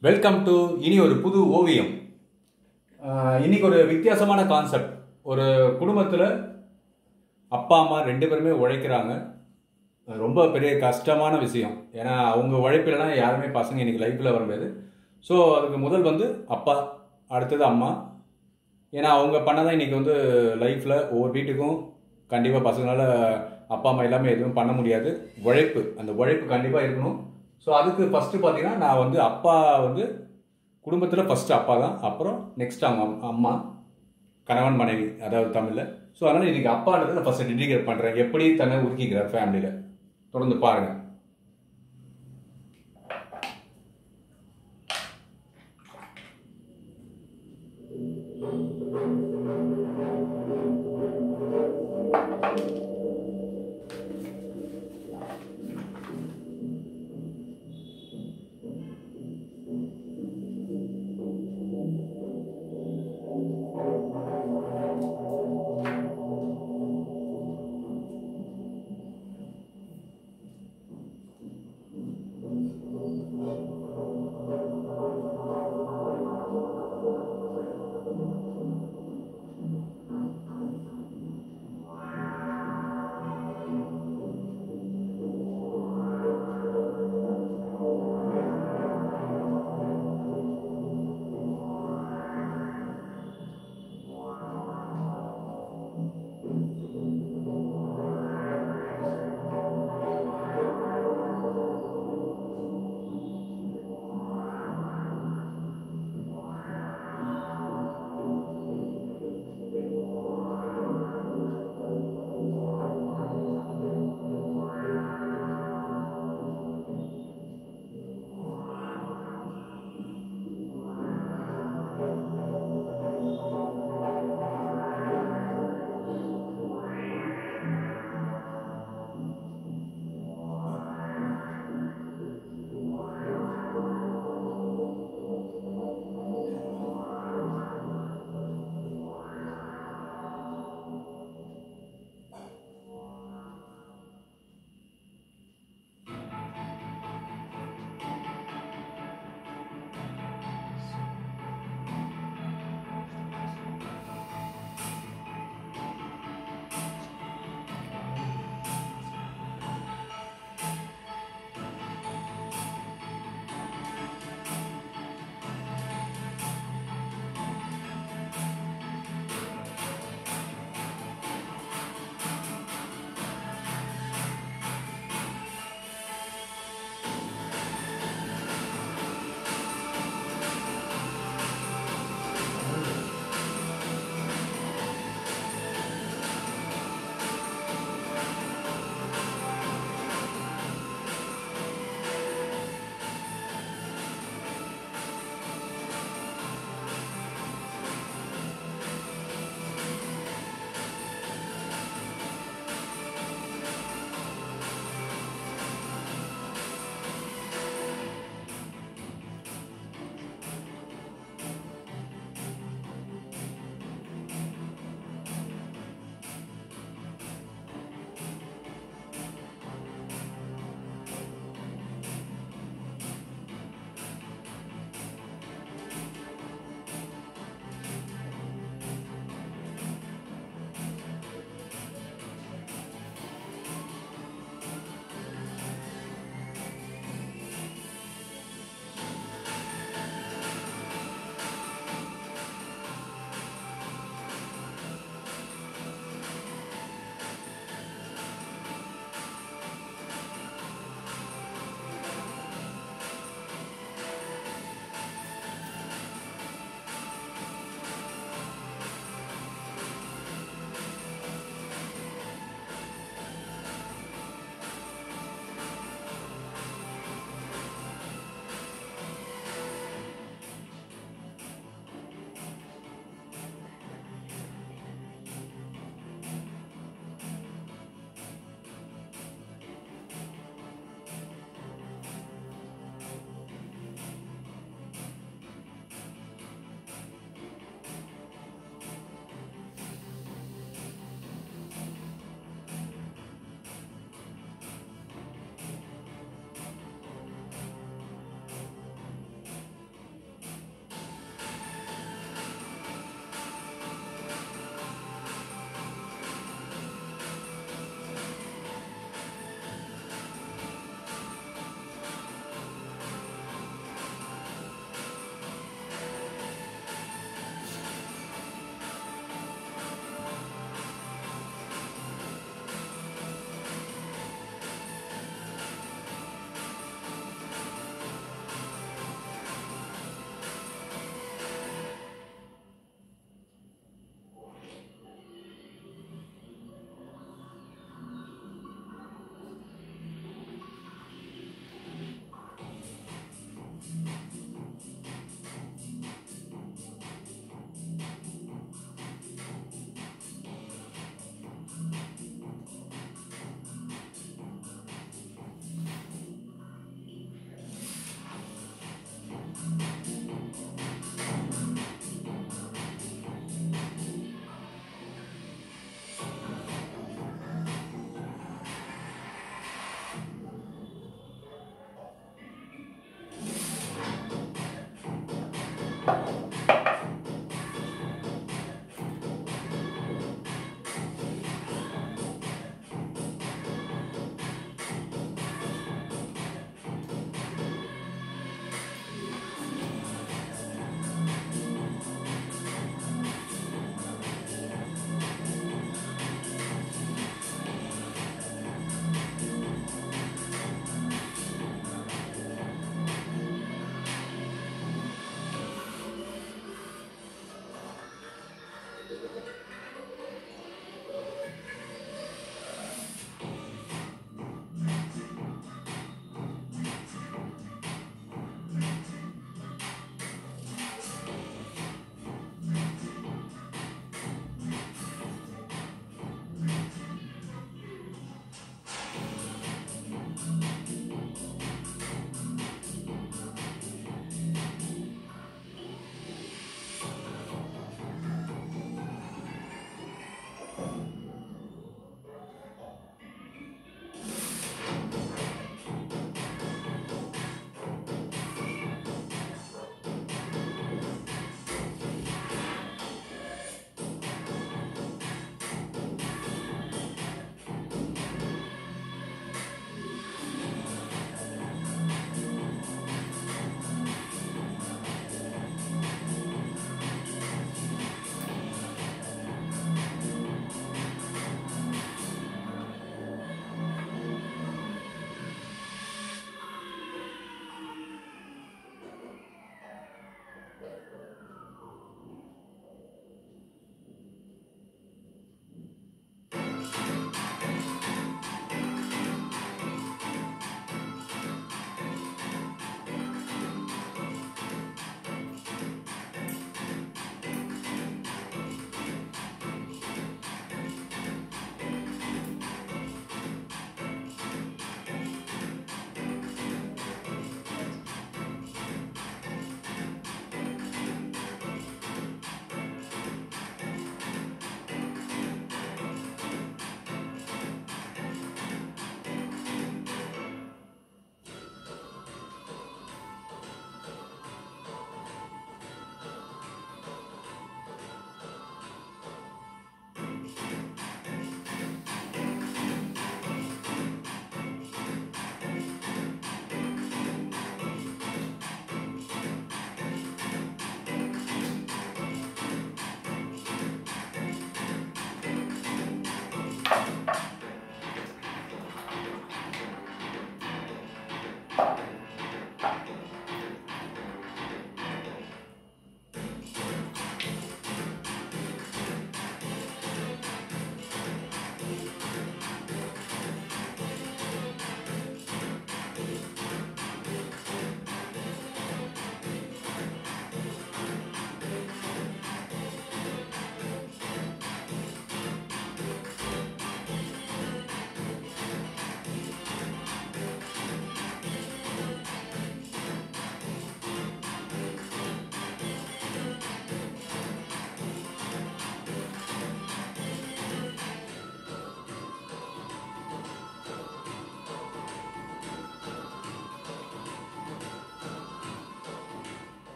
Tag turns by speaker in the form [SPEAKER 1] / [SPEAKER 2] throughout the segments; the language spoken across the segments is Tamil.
[SPEAKER 1] வெல்கம் டு இனி ஒரு புது ஓவியம் ஆஹ் இன்னைக்கு ஒரு வித்தியாசமான கான்செப்ட் ஒரு குடும்பத்தில் அப்பா அம்மா ரெண்டு பேருமே உழைக்கிறாங்க அது ரொம்ப பெரிய கஷ்டமான விஷயம் ஏன்னா அவங்க உழைப்பிலலாம் யாருமே பசங்க இன்னைக்கு லைஃப்பில் வர முடியாது ஸோ அதுக்கு முதல் வந்து அப்பா அடுத்தது அம்மா ஏன்னா அவங்க பண்ணதான் இன்னைக்கு வந்து லைஃப்பில் ஒவ்வொரு வீட்டுக்கும் கண்டிப்பாக பசங்களால் அப்பா அம்மா எல்லாமே எதுவும் பண்ண முடியாது உழைப்பு அந்த உழைப்பு கண்டிப்பாக இருக்கணும் ஸோ அதுக்கு ஃபஸ்ட்டு பார்த்தீங்கன்னா நான் வந்து அப்பா வந்து குடும்பத்தில் ஃபஸ்ட்டு அப்பா தான் அப்புறம் நெக்ஸ்ட் அவங்க அம்- அம்மா கணவன் மனைவி அதாவது தமிழில் ஸோ அதனால் இன்றைக்கி அப்பான்றதை நான் ஃபஸ்ட்டு டெடிகேட் பண்ணுறேன் எப்படி தன்னை ஒதுக்கிக்கிறார் ஃபேமிலியில் தொடர்ந்து பாருங்கள்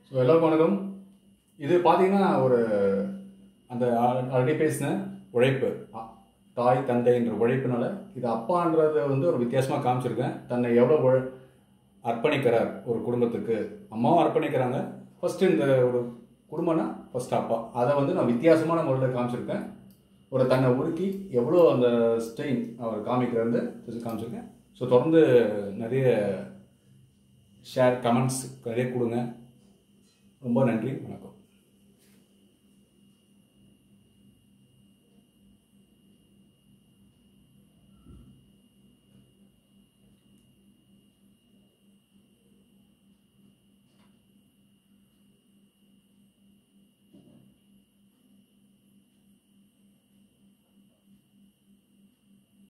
[SPEAKER 1] ஸோ எல்லாருக்கும் வணக்கம் இது பார்த்தீங்கன்னா ஒரு அந்த ஆல்ரெடி பேசின உழைப்பு அ- தாய் தந்தைன்ற உழைப்புனால இது அப்பான்றத வந்து ஒரு வித்தியாசமாக காமிச்சிருக்கேன் தன்னை எவ்வளோ உழ அர்ப்பணிக்கிறார் ஒரு குடும்பத்துக்கு அம்மாவும் அர்ப்பணிக்கிறாங்க ஃபஸ்ட்டு இந்த ஒரு குடும்பம்னா ஃபர்ஸ்ட் அப்பா அதை வந்து நான் வித்தியாசமான முறையில் காமிச்சிருக்கேன் ஒரு தன்னை உருக்கி எவ்வளோ அந்த ஸ்டெயின் அவர் காமிக்கிறது காமிச்சிருக்கேன் ஸோ தொடர்ந்து நிறைய ஷேர் கமெண்ட்ஸ் நிறைய கொடுங்க ரொம்ப நன்றி வணக்கம்